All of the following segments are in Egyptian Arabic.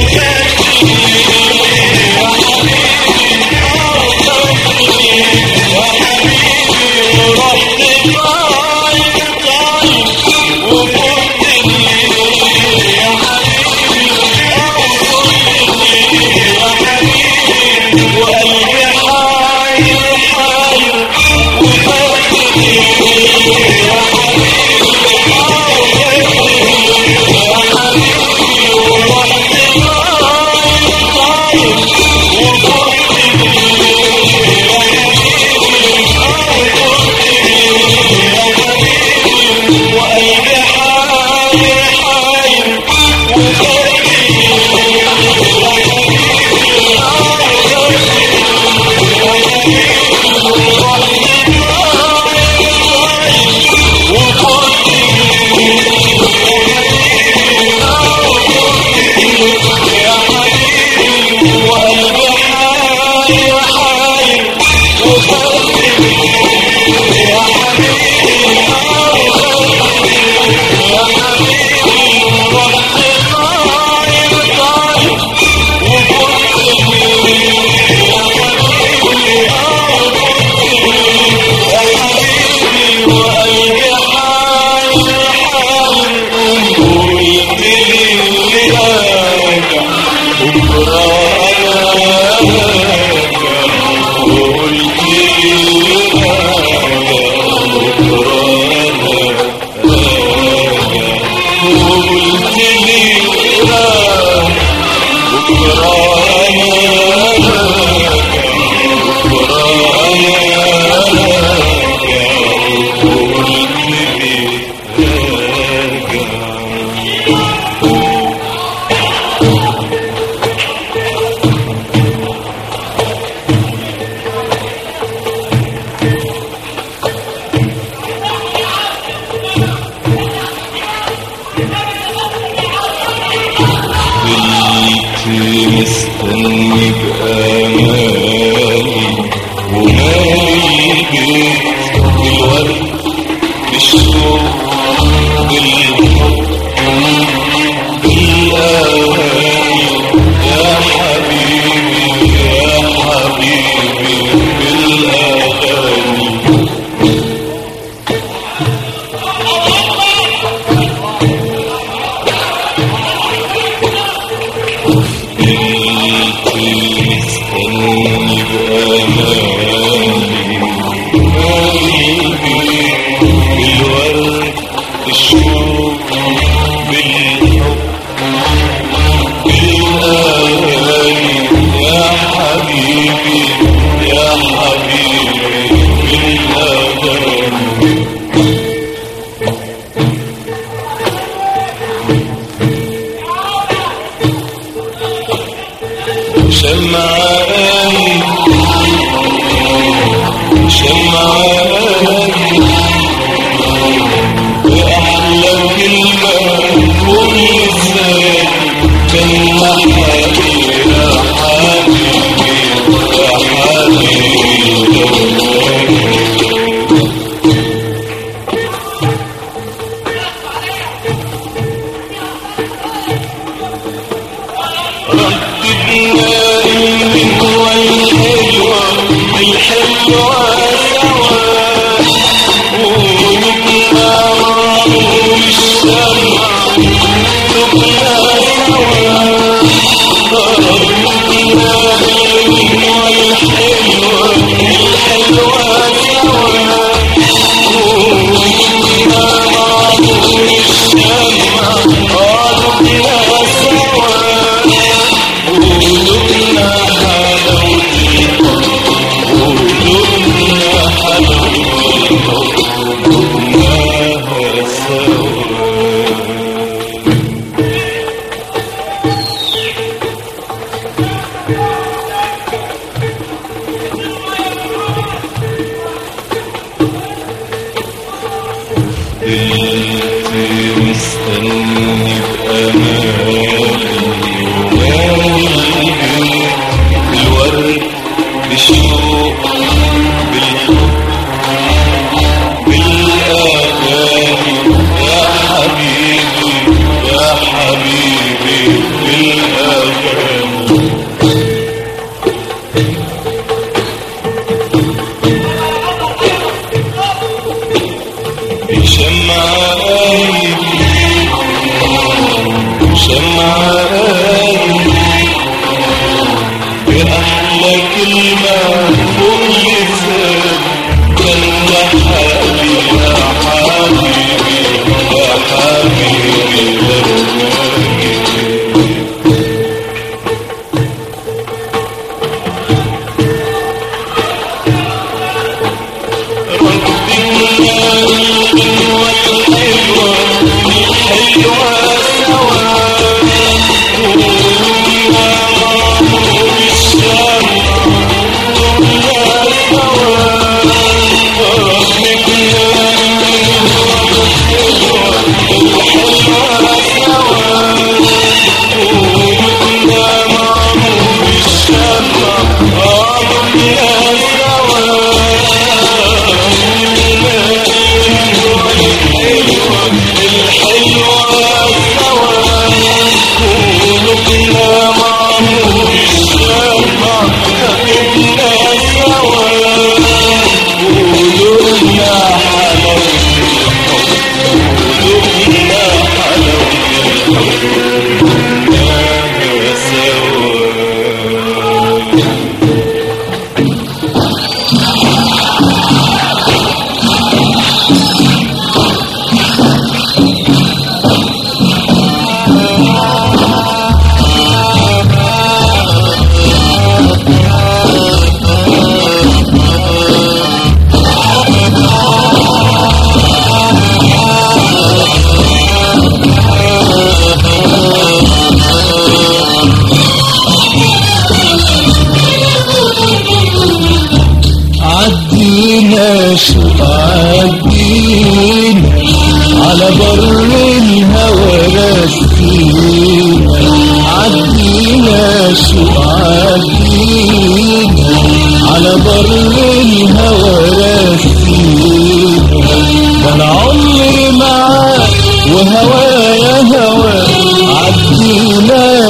مستني بأمالي ومالي البيت بالورد بالشوق بالحب بالأغاني يا حبيبي يا حبيبي بالأغاني مستني بأمالي مالي البيت بالورد بالشوق بالحب بالأغاني يا حبيبي يا حبيبي بالأغاني شمعاني شمعاني وأحلى كلمة كل لساني كان حبيبي يا حبيبي يا حبيبي رددنا الحلوة الحلوة الحلوة سوا ونبقى معقول الشمع نبقى سوا رددنا الحلوة الحلوة الحلوة سوا ونبقى معقول الشمع آه نبقى سوا قولنا حلاوتي قولنا حلاوتي قولناها سوا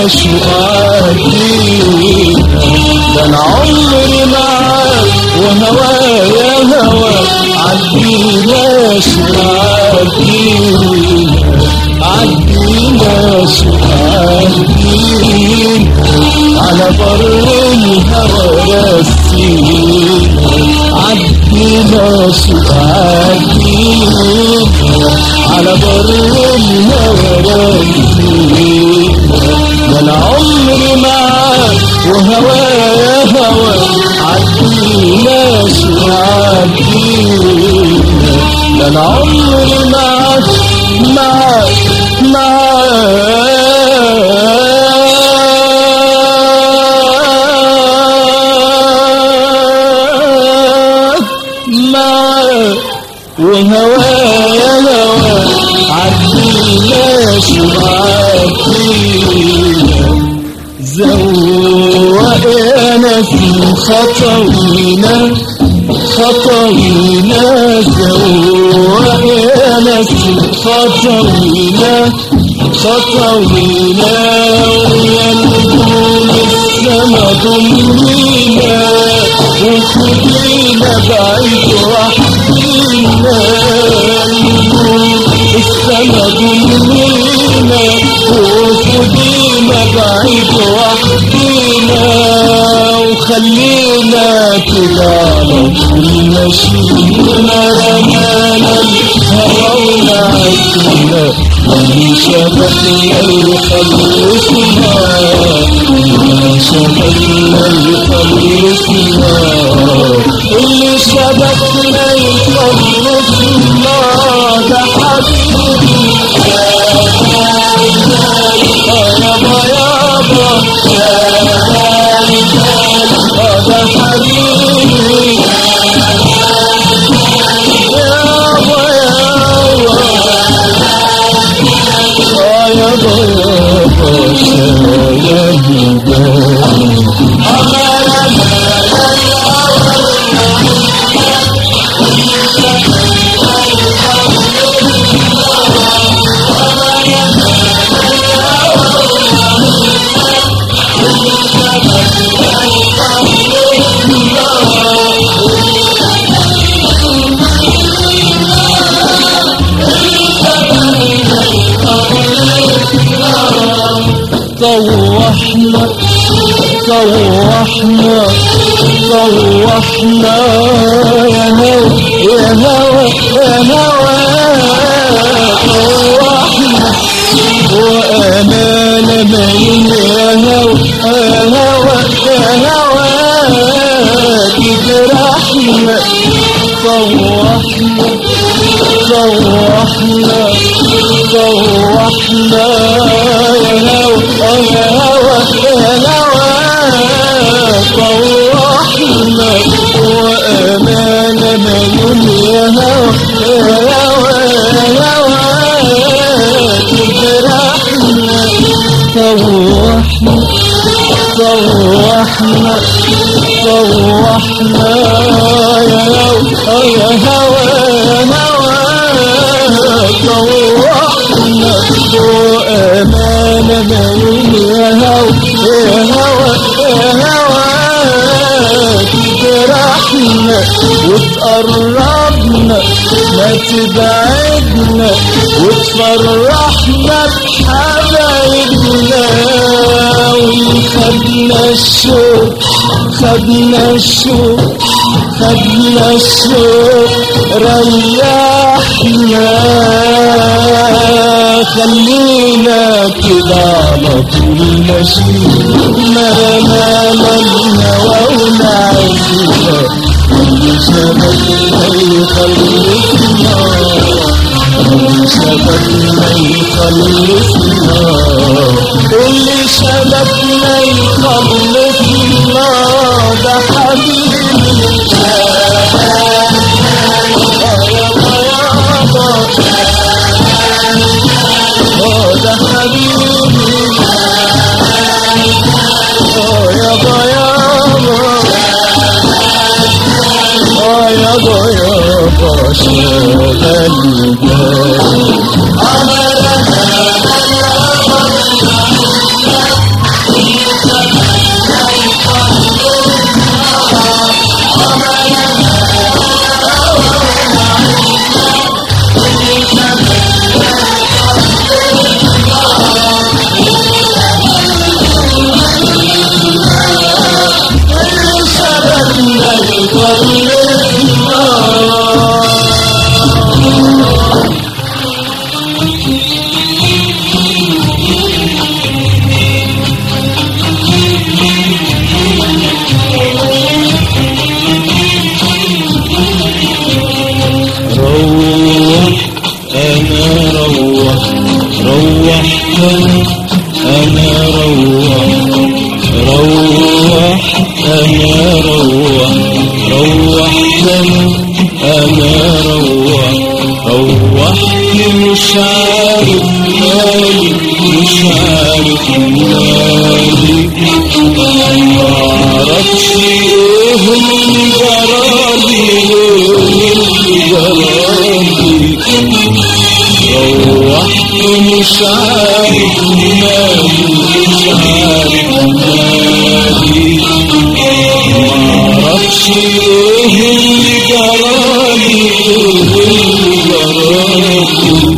شو عدينا ده انا عمري معاك وهوايا هواك عدينا شو عدينا عدينا شو عدينا على بر الهوى رسينا عدينا شو عدينا على بر الهوى رسينا ده انا عمري معاك وهوايا هوا عدينا شو عدينا ده انا عمري معاك معاك معاك معاك وهوايا هوا عدينا شو عدينا زوقنا في خطوينا خطوينا زوقنا في خطوينا خطوينا ويا نجوم السما ضمينا وخدينا بعيد وحدينا نجوم السما ضمينا وخدينا بعيد وحدينا وخلينا كده على طول ماشينا رمانا الهوى ونعدينا اللي شبكنا يخلصنا اللي شبكنا يخلصنا اللي شبكنا يخلصنا ده حبيبي يابا يابا ده حبيبي يابا يابا يابا يابا طوحنا طوحنا طوحنا يا هوى يا هوى يا هوى طوحنا وأمانة بين يا هوى يا هوى يا هوى تجرحنا طوحنا طوحنا طوحنا يا هوى يا هوى يا هوى طوحنا وأمانة مليون يا هوى يا هوى يا هوى تجرحنا طوحنا طوحنا طوحنا يا هوى يا هوى يا هوى طوحنا وأمانة مليون يا هوى يا هوى يا هوى تجرحنا وتقربنا ما تبعدنا وتفرحنا بحبايبنا وخدنا الشوق خدنا الشوق خدنا الشوق ريحنا خلينا كده على طول ماشيين رمانا الهوى ونعيشنا اللي شبكنا يخلصنا اللي شبكنا يخلصنا اللي شبكنا يخلصنا ده حبيبي اه ده حبيبي اه يابا يابا اه يابا يابا شغل جاي روح روح انا روح روحتني انا روح روحت مش عارف مالي مش عارف مالي معرفش ايه اللي جرالي ايه اللي جرالي روحت مش عارف مالي مش عارف مالي معرفش ايه اللي جرالي ايه اللي جرالي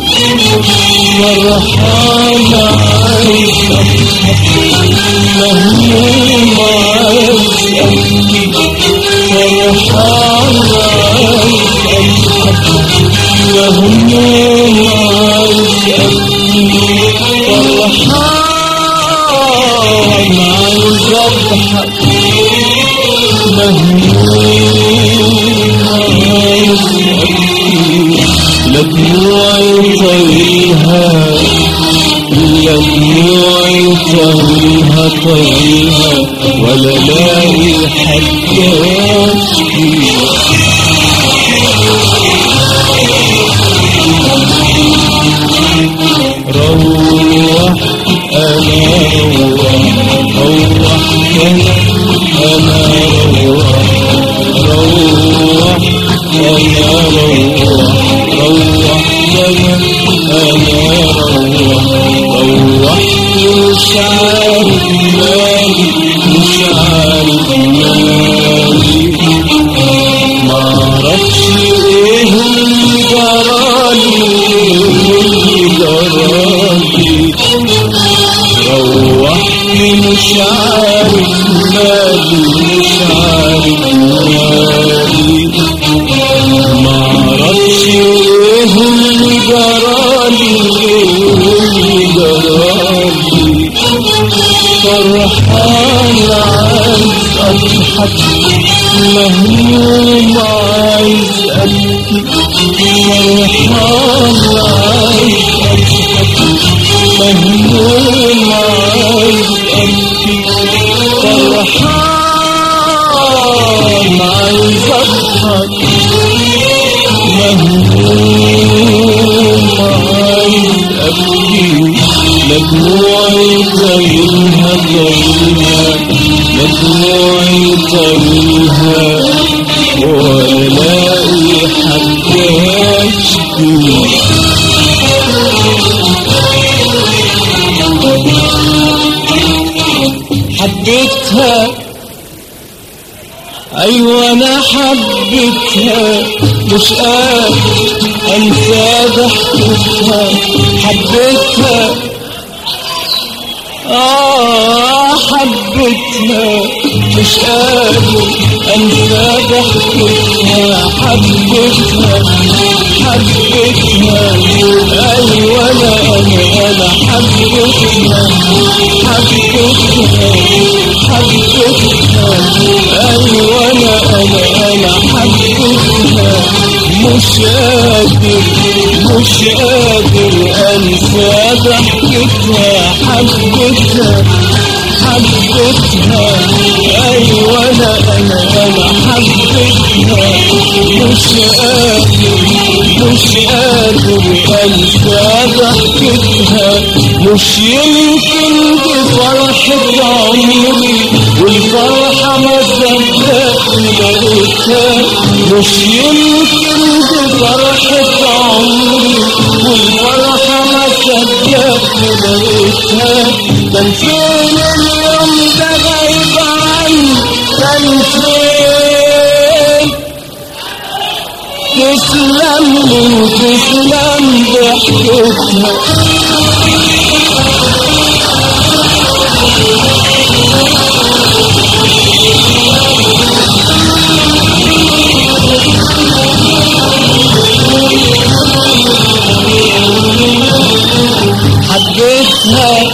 فرحان عايز اضحك مهموم عايز ابكي فرحان عايز اضحك مهموم عايز ابكي فرحان عايز اضحك مهموم عايز ابكي لا دموعي طريها لا دموعي طريها طريها ولا لاقي حد يشكي روح انا روح روح انا انا روح روح انا روح روح انا انا روح روحت مش عارف مالي مش عارف مالي معرفش ايه اللي جرالي ايه اللي جرالي روحت مش عارف مالي مش عارف مالي معرفش ايه اللي جرالي ايه اللي جرالي فرحان عايز اضحك مهموم عايز ابكي فرحان عايز اضحك مهموم عايز ابكي فرحان عايز اضحك مهموم عايز ابكي لا دموعي طريها طريها لا دموعي طريها ولا لاقي حد يشكي حبيتها ايوه انا حبيتها مش قادر انسى ضحكتها حبيتها آه حبيتها مش قادر أنسى ضحكتها حبيتها حبيتها أيوة أنا أنا أنا حبيتها حبيتها حبيتها أيوة أنا أنا أنا حبيتها مش قادر مش قادر أنسى ضحكتها حبيتها حبيتها أيوة أنا أنا أنا حبيتها مش قادر مش قادر أنسى ضحكتها مش يمكن دي فرحة عمري والفرحة ما صدقت لقيتها مش يمكن دي فرحة عمري والفرحة ما صدقت لقيتها كان فين اليوم ده غايب عني كان فين تسلم لي وتسلم ضحكتها حبيتها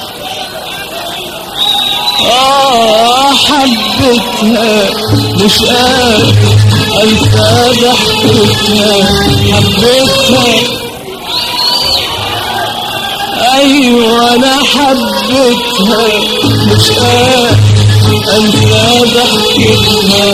آه حبيتها مش قادر أنسى ضحكتها حبيتها ايوه انا حبيتها مش قادر انسى ضحكتها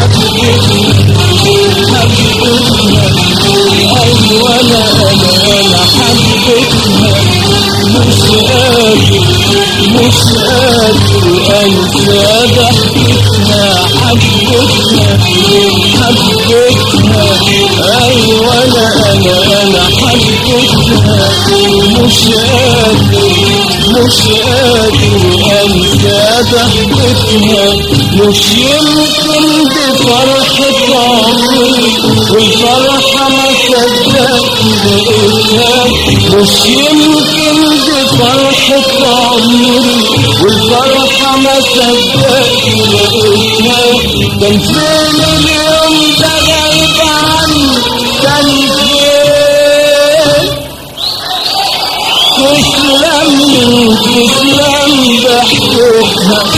حبيتها حبيتها ايوه انا انا انا حبيتها مش قادر مش قادر انسى ضحكتها حبيتها حبيتها ايوه انا انا انا حبيتها مش قادر مش قادر انسى ضحكتها مش يمكن بفرحة عمري والفرحة ما صدقت لقيتها مش يمكن بفرحة عمري والفرحة ما صدقت لقيتها كان فين اليوم ده غايب عني كان فين تسلم تسلم ضحكتها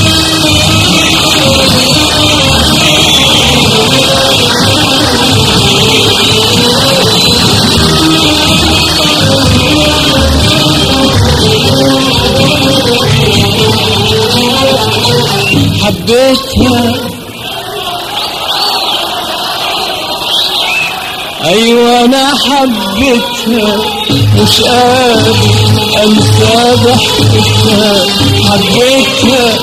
حبيتها ايوه انا حبيتها مش قادر انسى ضحكتها حبيتها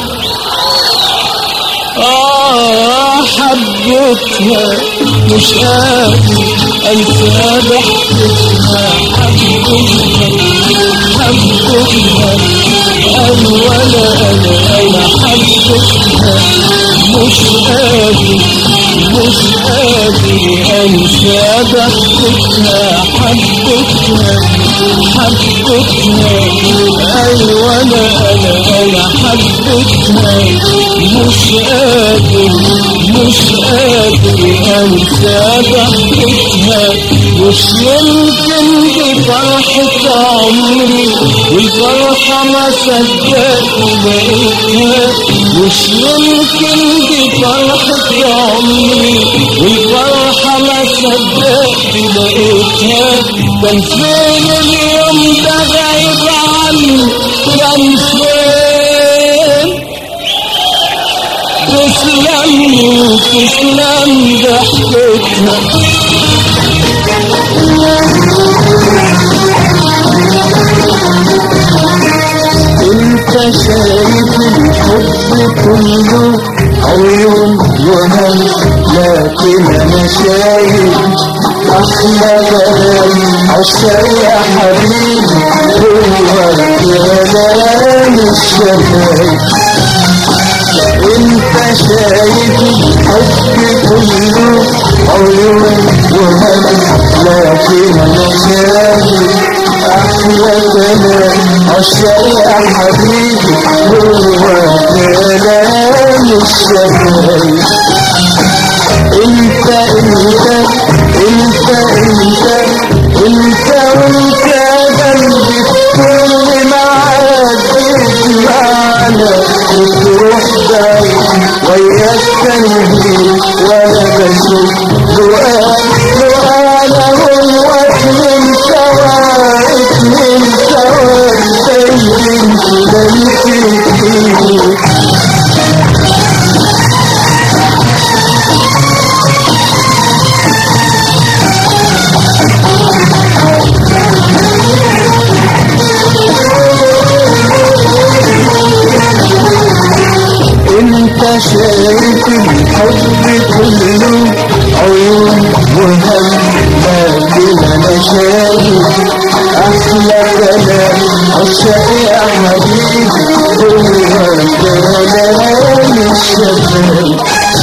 اه حبيتها مش قادر انسى ضحكتها حبيتها حبيتها ايوه انا انا انا حبيتها مش قادر مش قادر انسى ضحكتها حبيتها حبيتها ايوه انا انا انا حبيتها مش قادر مش قادر انسى ضحكتها مش يمكن بفرحة عمري والفرحة ما صدقت لقيتها مش يمكن بفرحة عمري والفرحة ما صدقت لقيتها كان فين اليوم ده غايب عني كان فين تسلم تسلم ضحكتها انت شايف الحب كله عيون وهم لكن انا شايف احلى كلام عشاق يا حبيبي هو الكلام الشفايف انت شايف الحب كله عيون وهم لكن انا شايف احلى كلام عشاق يا حبيبي هو كلام الشفايف انت انت انت انت انت وانت جنبي في كل معاد معنا وتروح بعيد ويا التنهيد وانا بشوف دعاء دعاء لهم واثنين سوا اتنين سوا سايبين كده يفيد انت شايف الحب كله عيون وهم لكن انا شايف احلى كلام عشاق يا حبيبي هو كلام الشباب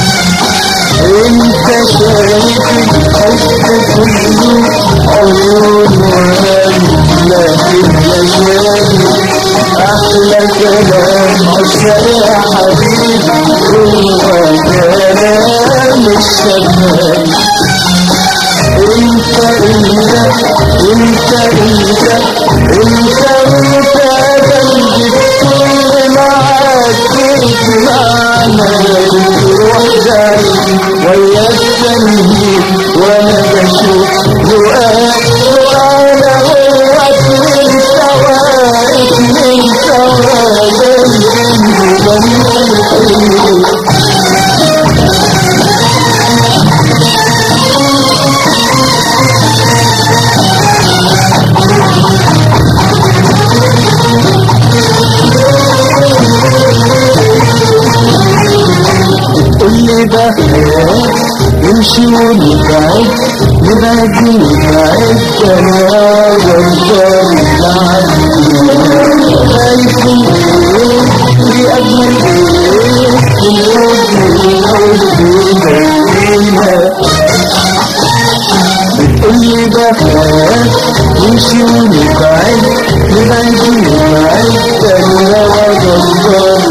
انت شايف الحب كله عيون وهم لكن انا شايف احلى كلام عشاق يا حبيبي هو كلام الشباب انت انت انت انت انت انت جنبي في كل معاد معنا تروح جاي ويا التنهيد وانا بشوف دعاء دعاء هو كل سوا نمشي ونبعد نبعد نبعد انا غلطان خايف من ايه في اجمل ايه من الحب والحب بتقولي بخاف نمشي ونبعد نبعد نبعد انا غلطان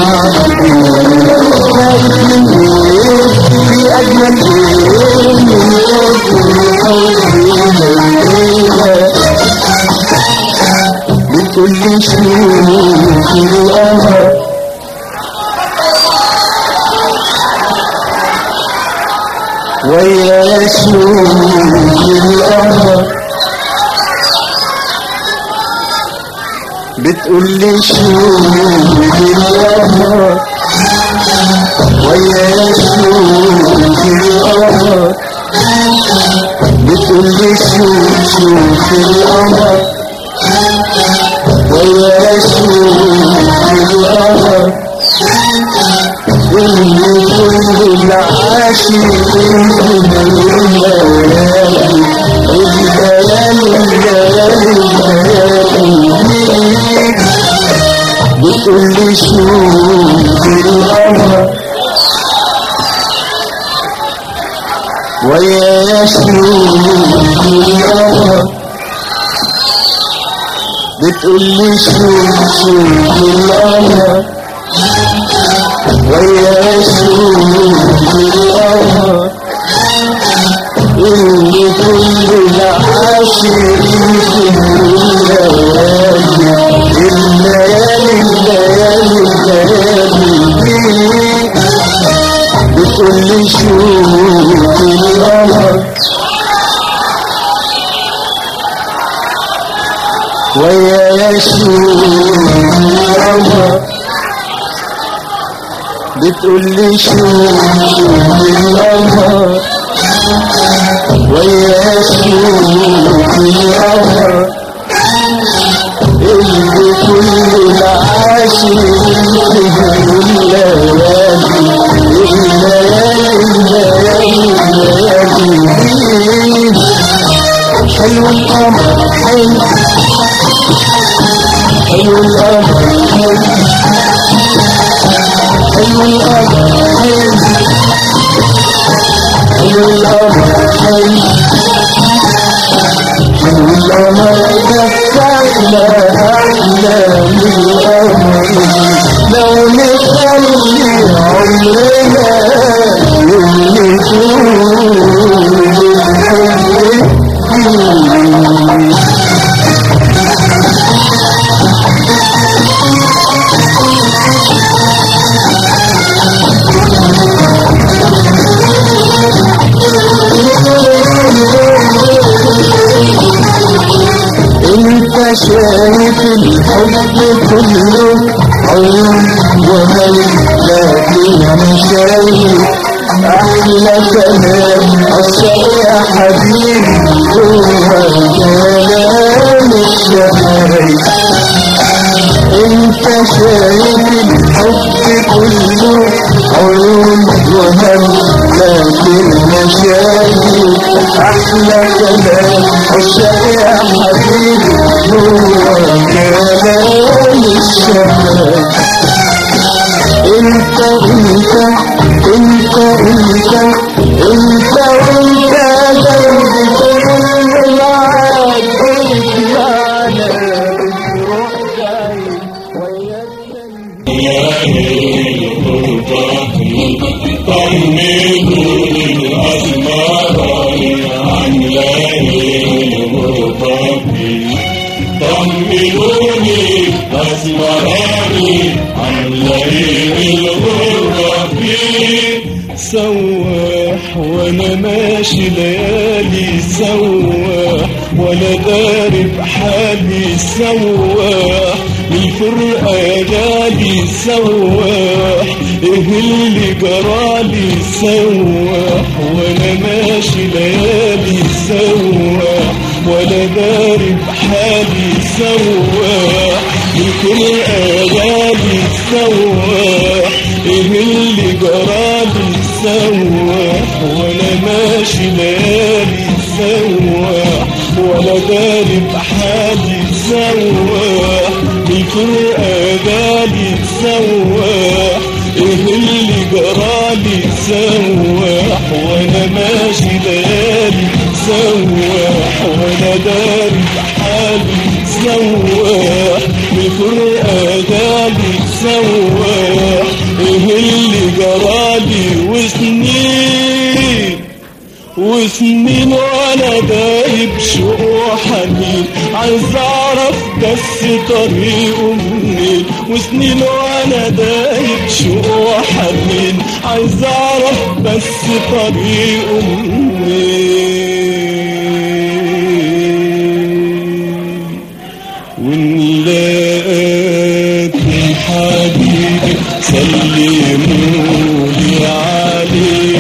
خايف من ايه في اجمل ايه من الحب والحب بتقولي شوف القمر ويا شوف القمر بتقولي شوف القمر ويا شوف القمر بتقولي شوف شوف القمر ويا شوف القمر اللي كل العاشقين من الليالي الليالي الليالي الليالي بتقولي شوف القمر ويا شوف القمر بتقولي شوف شوف القمر ويا شوف القمر اللي كل العاشقين في الليالي الليالي الليالي الليالي بتقولي شوف القمر ويا شوف القمر بتقولي شوف القمر ويا شوف القمر اللي كل العاشقين في الليالي الليالي الليالي الليالي حلو القمر حلو حلو القمر حلو حلو القمر حلو حلو القمر حلو حلو القمر دفعنا أحلى من القمر لو نخلي عمرنا اللي طول انت شايف الحب كله عيون وهل لكن انا شايف احلى كلام عشان يا حبيبي هو كلام الشايف انت شايف الحب كله عيون وهم لكن انا شايف احلى كلام عشان يا حبيبي هو كلام الشايف انت انت انت انت انت انت جنبي كل معاك انت معنا بتروح جاي ويا التنين طمنوني أسمراني عن ليل الغرة سواح وانا ماشي ليالي سواح وانا داري بحالي سواح الفرقة يا غالي سواح ايه اللي جرالي سواح وانا ماشي ليالي سواح وانا داري بحالي سواح الفرقة يا غالي سواح ايه اللي جرالي سواح وانا ماشي ليالي سواح ولا داري بحالي سواح الفرقة جالي سواح ايه اللي جرالي سواح وانا ماشي ليالي سواح وانا داري بحالي سواح الفرقة جالي سواح ايه اللي جرالي وسنين وسنين وانا دايب شوق وحنين عايز اعرف بس طريقه منين وسنين وانا دايب شوق وحنين عايز اعرف بس طريقه منين ونلاقي حبيبي سلمولي عليه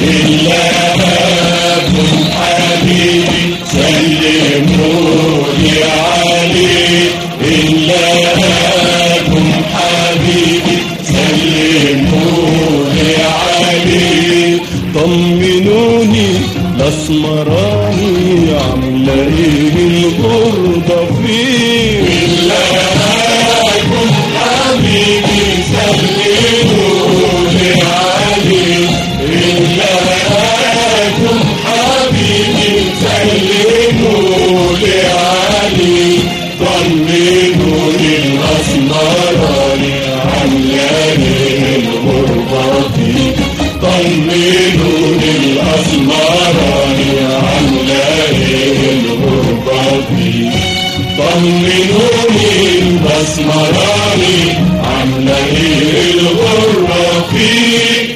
إلهكم حبيبي سلموني عليه إلهكم حبيبي سلموني عليه طمنوني الاسمراني عامله ايه الغربه فيه إلهكم حبيبي سلموني عليه إلهكم حبيبي سلموني عليه طمنوني الأسمراني عمياني الغربة فيه طمنوني الأسمراني عمياني الغربة فيه طمنوني الأسمراني عاملة ايه الغربة فيه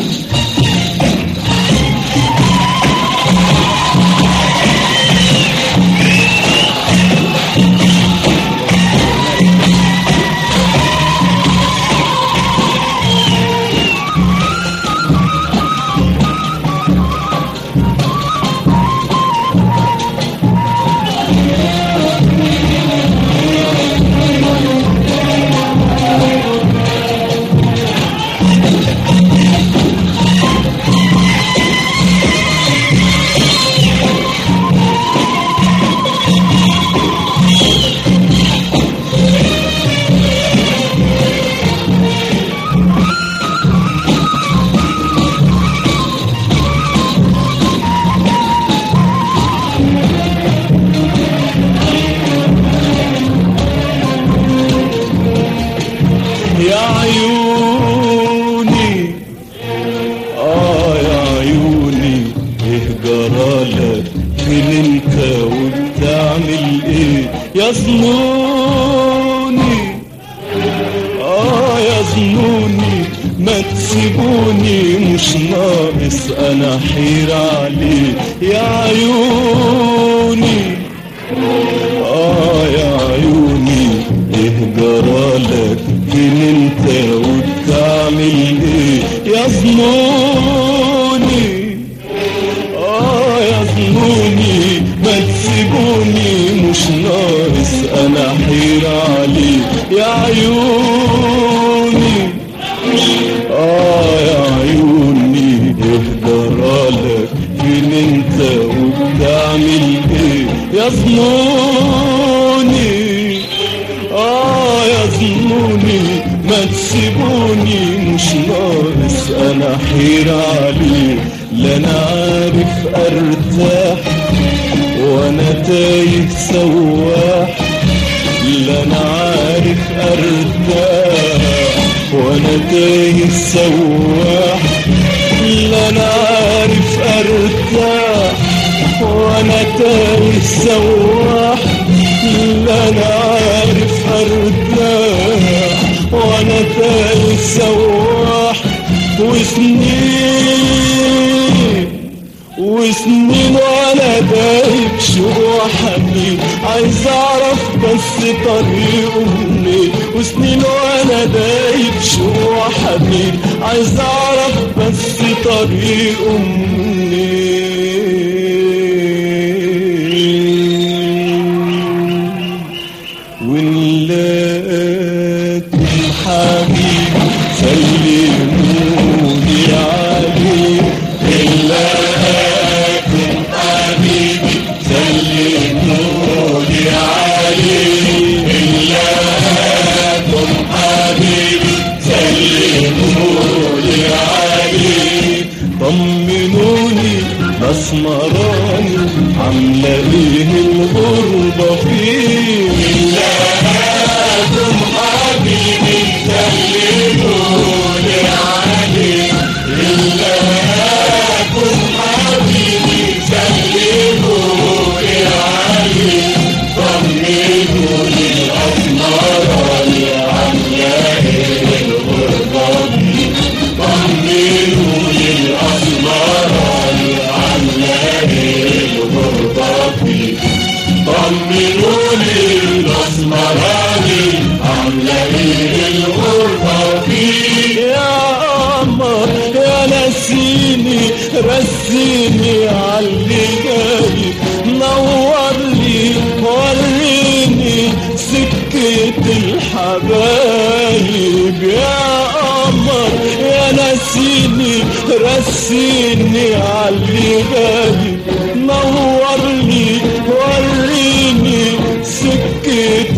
يا عيوني اه يا عيوني ايه جرالك فين انت وبتعمل ايه يا ظنوني اه يا ظنوني ما تسيبوني مش ناقص انا حير عليه يا عيوني آه يا عيوني إيه جرالك فين انت وبتعمل ايه يا ظنوني آه يا ظنوني ما تسيبوني مش ناقص أنا حير عليه يا عيوني آه يا عيوني إيه جرالك فين انت وبتعمل ايه يا ظنوني آه يا ظنوني ما تسيبوني مش ناقص أنا حير عليه لا أنا عارف أرتاح وأنا تايه سواح لا أنا عارف أرتاح وأنا تايه سواح لا أنا عارف أرتاح وأنا تايه سواح لا أنا عارف أرتاح وأنا تايه سواح وسنين وسنين وانا دايب شوق حنين عايز اعرف بس طريقه منين وسنين وانا دايب شوق حنين عايز اعرف بس طريقه منين ونلاقي حبيبي سلموني عليه إلا قولي عليه طمنوني اسمراني عامله ايه الغربه فيه لكم حبيبي سلموني عليه لكم حبيبي سلموني عليه طمنوني الأسمراني عاملة إيه الغربة فيه طمنوني الأسمراني عاملة إيه الغربة فيه طمنوني الأسمراني عاملة إيه الغربة فيه يا قمر يا نسيني رسيني عاللي جاي نور لي وريني سكة الحبايب يا قمر يا نسيني رسيني عاللي جاي نور لي وريني سكة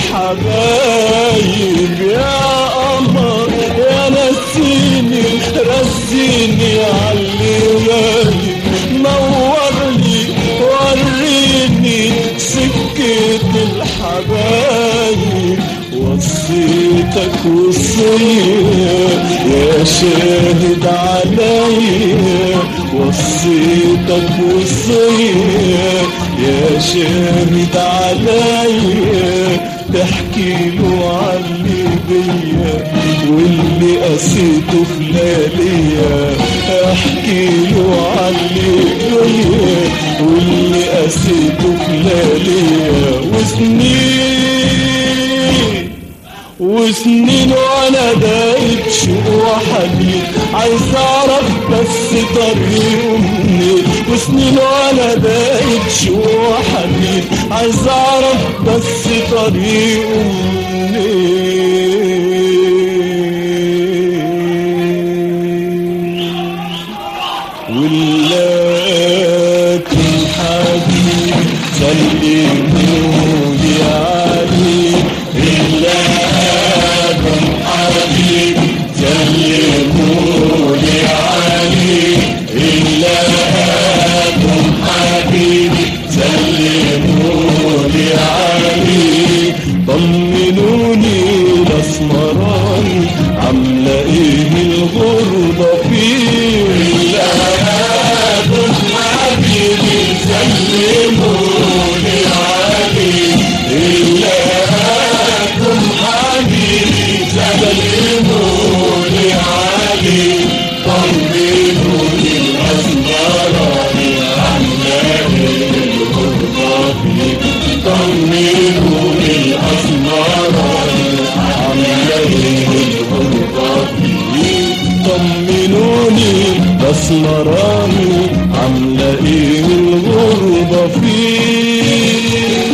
الحبايب يا قمر يا نسيني رسيني عاللي غايب نور لي وريني سكة الحبايب وصيتك وصية يا شاهد عليا وصيتك وصية يا شاهد عليا تحكي له عني بيا واللي قسيته في لياليا احكي له عني بيا واللي قسيته في لياليا وسنين وسنين وانا دايب شوق وحنين عايز اعرف بس طريقه منين وسنين وانا دايب شوق وحنين عايز اعرف بس طريقه منين ولكن حبيبي سلموني عليه لكم حبيبي سلموني عليه لكم حبيبي سلموني عليه طمنوني الاسمراني عامله ايه الغربه فيه لكم حبيبي سلموني عليه لكم حبيبي سلموني عليه طمنوني الأسمراني عمالي الغربة فيه طمنوني الأسمراني عمالي الغربة فيه طمنوني اسمراني عامله ايه الغربه فيه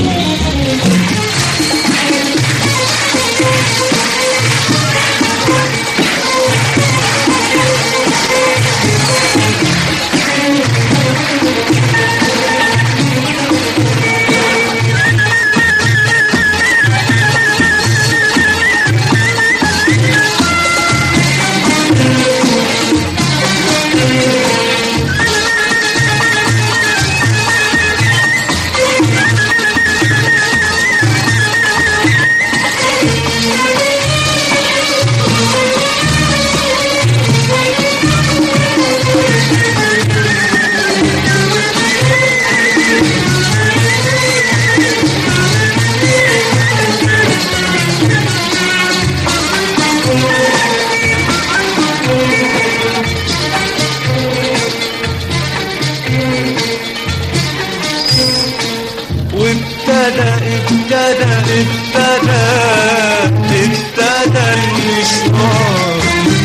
وابتدى ابتدى ابتدى ابتدى المشوار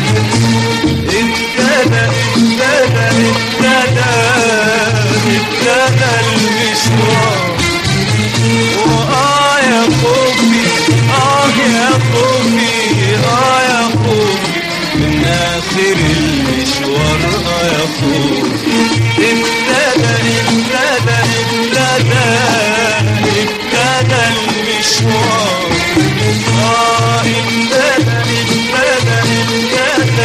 ابتدى ابتدى ابتدى ابتدى المشوار وآه يا خوفي آه يا خوفي آه يا خوفي من آخر المشوار آه يا خوفي ابتدى ابتدى ابتدى ابتدى المشوار آه ابتدى ابتدى ابتدى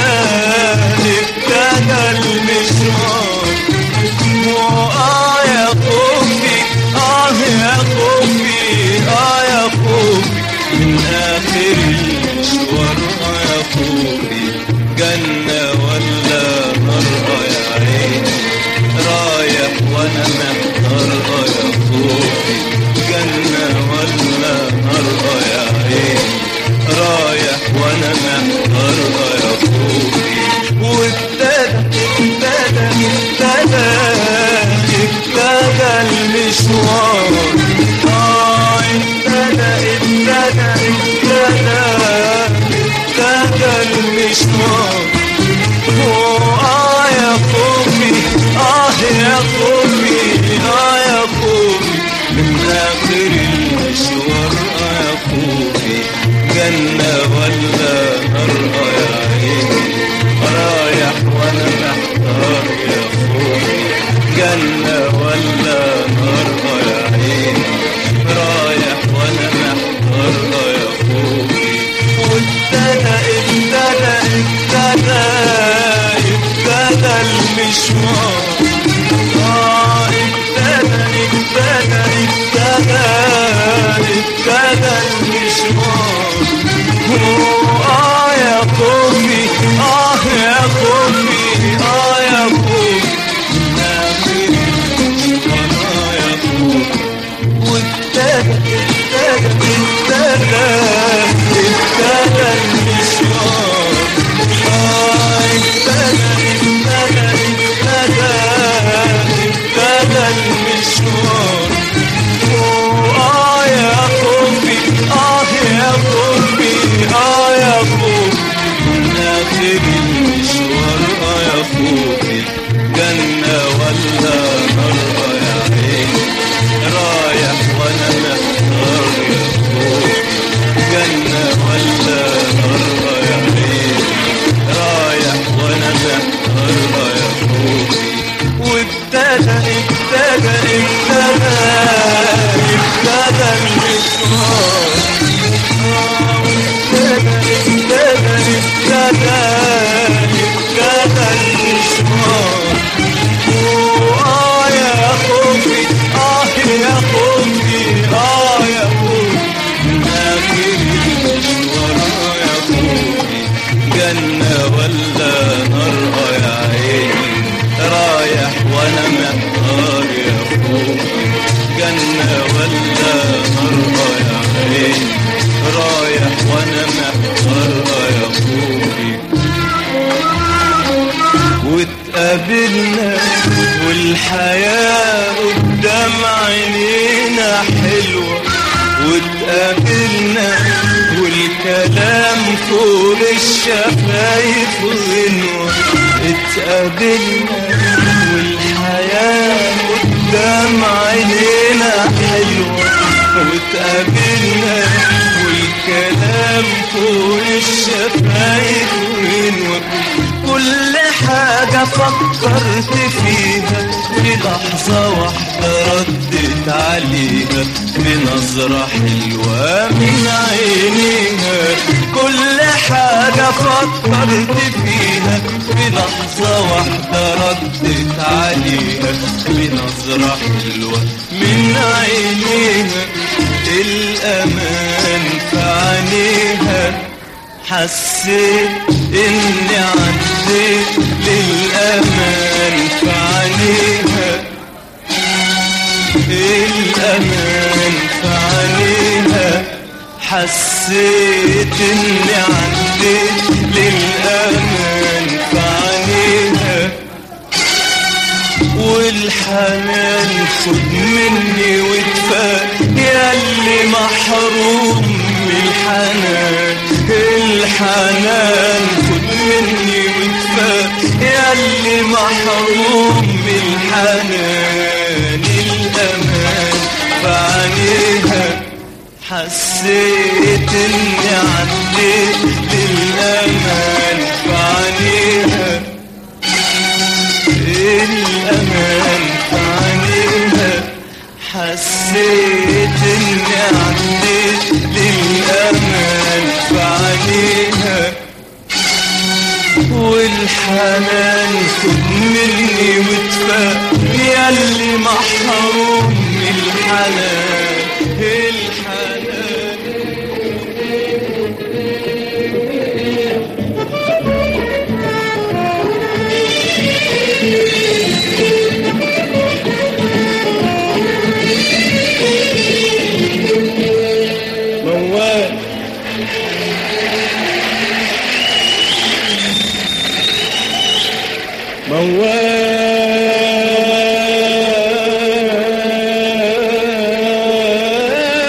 المشوار آه يا خوفي آه يا خوفي آه يا خوفي من آخر المشوار آه يا خوفي جنة ولا نار آه يا عيني رايح وأنا محتار يا خوفي جنة ولا نار آه يا عيني رايح وأنا محتار آه يا خوفي وابتدى ابتدى ابتدى ابتدى المشوار آه ابتدى ابتدى ابتدى ابتدى المشوار آه يا خوفي آه يا خوفي آه يا خوفي آخر المشوار آه يا خوفي وابتدى ابتدى ابتدى ابتدى المشوار آه ابتدى ابتدى ابتدى ابتدى المشوار آه يا خوفي آه يا خوفي آه يا خوفي من آخر المشوار آه يا خوفي جنة ولا نار آه يا عيني رايح وانا محتار يا خوفي جنة ولا نار يا عيني رايح وانا محتار يا خوفي وابتدى ابتدى ابتدى ابتدى المشوار آه، ابتدى ابتدى ابتدى ابتدى المشوار آه يا خوفي آه يا خوفي آه يا خوفي من آخر المشوار آه يا خوفي جنة ولا نار آه يا عيني رايح وأنا محتار يا خوفي جنة ولا نار آه يا عيني رايح وأنا محتار آه يا خوفي واتقابلنا والحياة قدام عينينا حلوة واتقابلنا والكلام فوق الشفايف غنوة اتقابلنا والحياة قدام عينينا حلوة واتقابلنا والكلام فوق الشفايف غنوة كل حاجة فكرت فيها في لحظة واحدة ردت عليها بنظرة حلوة من عينيها كل حاجة فكرت فيها في لحظة واحدة ردت عليها بنظرة حلوة من عينيها الأمان في عينيها حسيت اني عديت للامان في عينيها الامان في عينيها حسيت اني عديت للامان في عينيها والحنان خد مني وادفى ياللي محروم من الحنان الحنان خد مني وادفى ياللي محروم من الحنان الامان فعنيها حسيت اني عديت للامان فعنيها الأمان عليها حسيت إني عديت للأمان عليها والحنان خد مني وادفى ياللي محروم من الحنان الحنان موال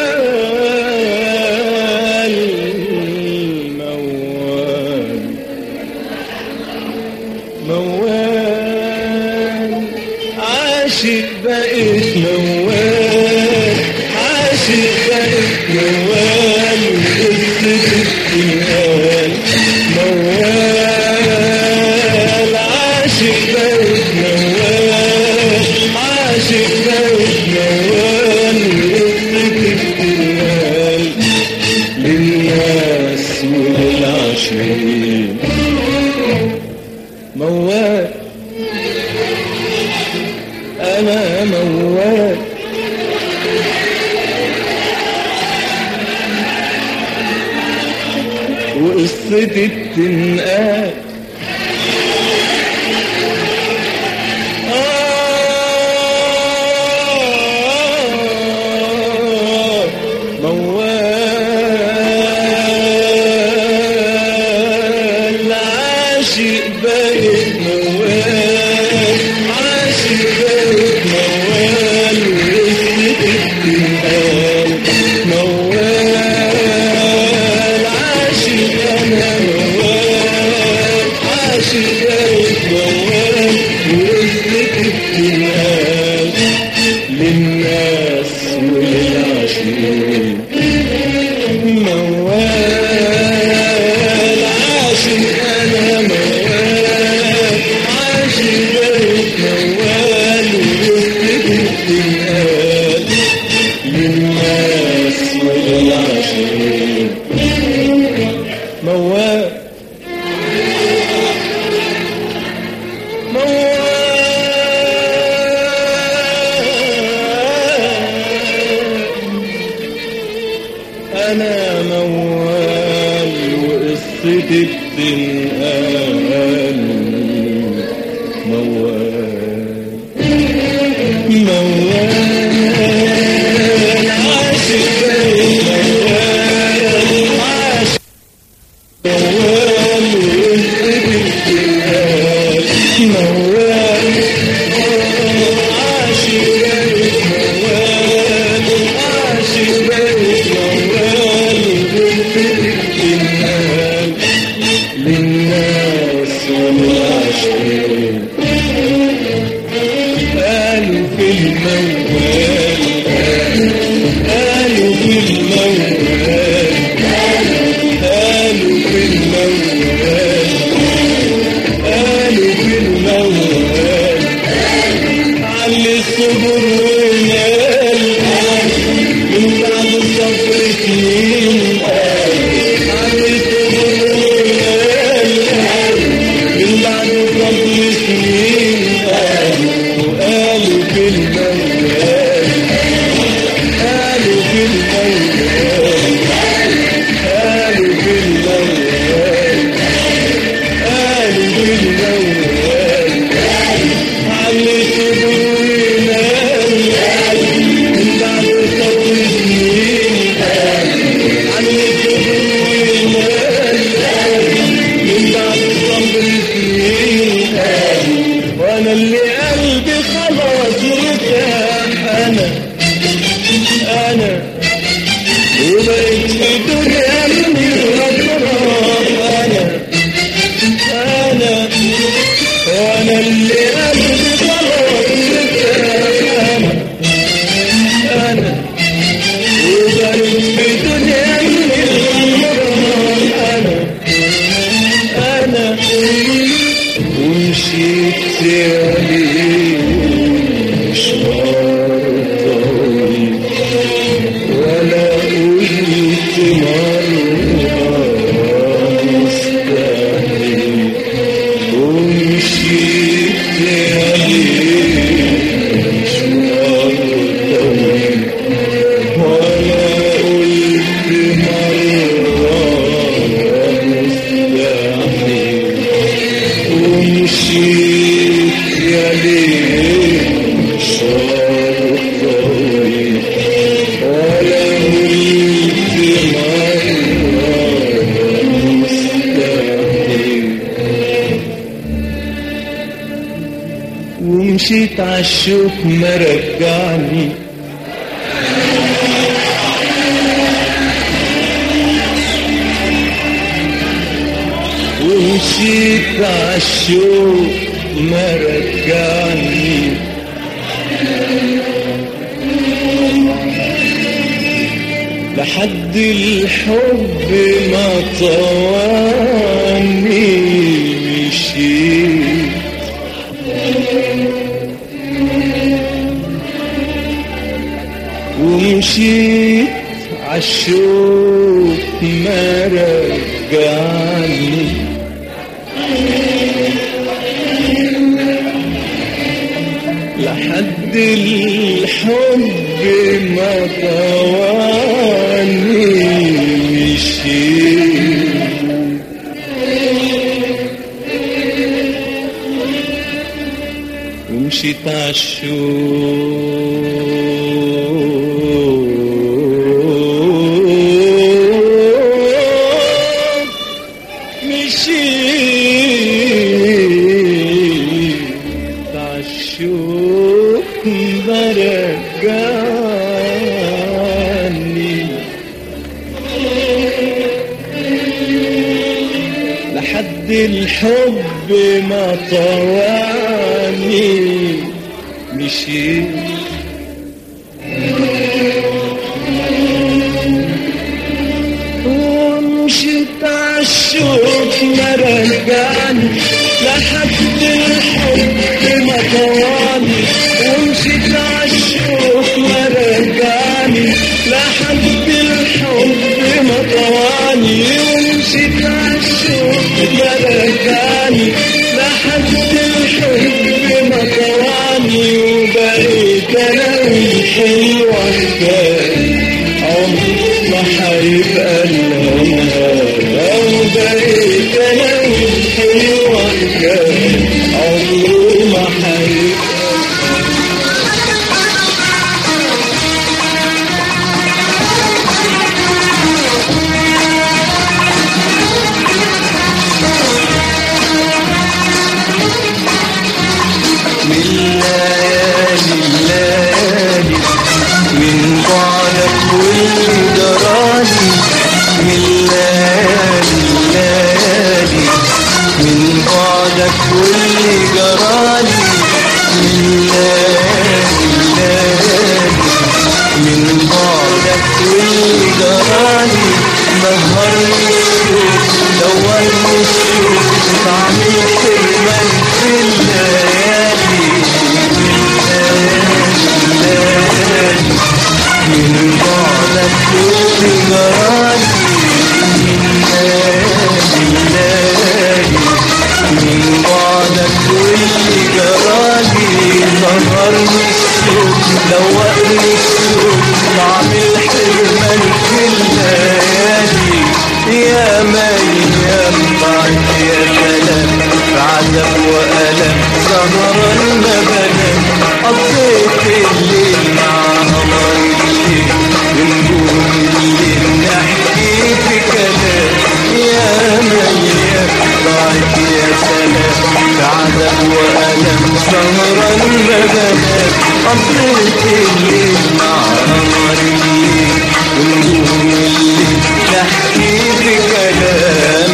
موال موال موال عاشق بقيت موال عاشق بقيت موال وقصة الجمال موال عاشق بقيت موال عاشق بقيت موال وقصة الجمال للناس وللعشرين موال انا موال وقصتي بتنقال آه موال عاشق بقيت موال عاشق بقيت موال وقصتي بتنقال موال عاشق انا موال عاشق بقيت موال وقصتي بتنقال للناس وللعشرين موال عاشق انا موال عاشق بقيت موال وقصتي بتنقال للناس وللعشرين موال موال أنا موال وقصتي بتنقال موال موال عاشق بقيت موال عاشق موال وقصتي بتنقال موال عاشق بقيت موال عاشق بقيت موال وقصتي بتنقال للناس والعشرين قالوا في الموال قالوا في الموال قالوا في الموال قالوا في الموال علي الصبر ونال من بعد الصبر سنين علي الصبر ونال من بعد الصبر سنين وقالوا في الموال قالوا في الموال قالوا في الموال قالوا في الموال علي صبر ونال من بعد صبر سنين علي صبر ونال من بعد صبر سنين وانا اللي قلبي خلاص مرتاح انا انا وبقيت في الدنيا من الافراح انا انا وانا اللي قلبي خلاص مرتاح انا انا وبقيت في الدنيا من الافراح انا انا ومشيت عليه مشوار طويل ولا قلت مرة مستحيل ومشيت عليه مشوار طويل ولا قلت مرة مستحيل ومشيت يا ليل مشوار طويل ولا قلت مرة مستحيل ومشيت عالشوك ما رجعني ومشيت عالشوق ما رجعني لحد الحب ما طواني مشيت ومشيت عالشوق ما رجعني لحد الحب ما طواني مشيت ومشيت عالشوق مشيت عالشوق برجعني لحد الحب ما طواني مشيت ومشيت عالشوق ما رجعني لحد الحب ما طواني ومشيت عالشوق ما رجعني لحد الحب ما طواني ومشيت عالشوق ما رجعني لحد الحب ما طواني وبقيت انا والحلوة حكاية عمري ما هيبقى لنا لو بقيت انا والحلوة حكاية عمري ما هيبقى من ليالي الليالي من بعدك كل جرالي من ليالي الليالي من بعدك كل جرالي من ليالي الليالي من بعدك كل جرالي نهرني الشوق دواني الشوق طعم الحرمان في الليالي الليالي من بعدك كل جرالي الليالي من بعدك كل جرالي نهرني الشوق دوقني الشوق طعم الحرمان في الليالي يا مالي يا بعد يا كلام عذاب وألم سهر المبلم قضيت الليل مع قمر الليل ونقول الليل نحكي في كلام يا مالي يا بعد يا سلام عذاب وألم سهر المبلم قضيت الليل مع قمر الليل ونقول الليل نحكي في كلام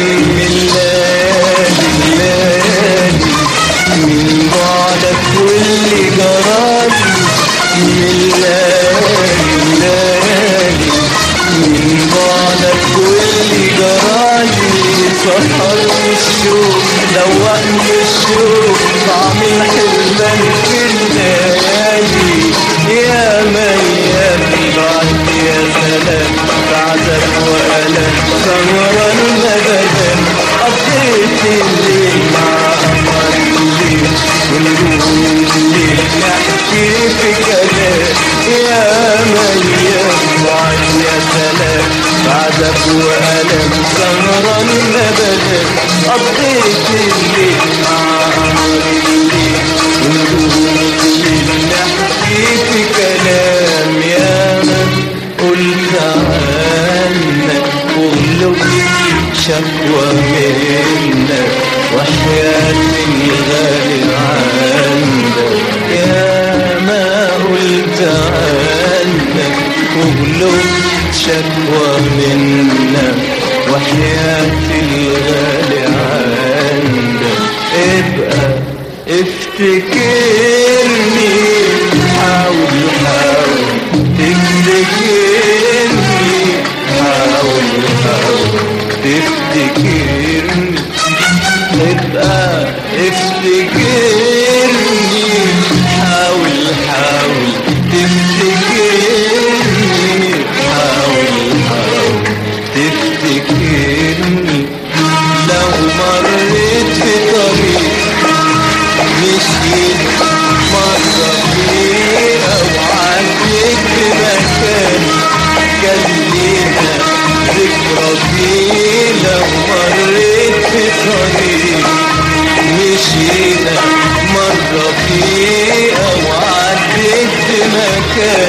الليالي الليالي من بعدك كل جرالي من الليالي الليالي من بعدك كل جرالي سهرني الشوق دوقني الشوق طعم الحلمان في الليالي يا ميام بعد يا سلام بعدك وألم سهر المدام قضيت الليل مع قمر الليل ونقول الليل نحكي في كلام يا ميام بعد يا سلام بعدك وألم سهر المدام قضيت الليل مع قمر الليل ونقول الليل نحكي في كلام يا من قلت عنك قلوب شكوى منك وحياتي الغالي عندك يا ما قلت عنك قلوب شكوى منك وحياتي الغالي عندك تفتكرني حاول حاول تفتكرني حاول حاول تفتكرني ابقى افتكرني حاول حاول تفتكرني حاول حاول تفتكرني لو مريت في طريق مشيت مرة فيه أو عديت في مكان كان لينا ذكرى فيه لو مريت في طريق مشينا مرة فيه أو عديت في مكان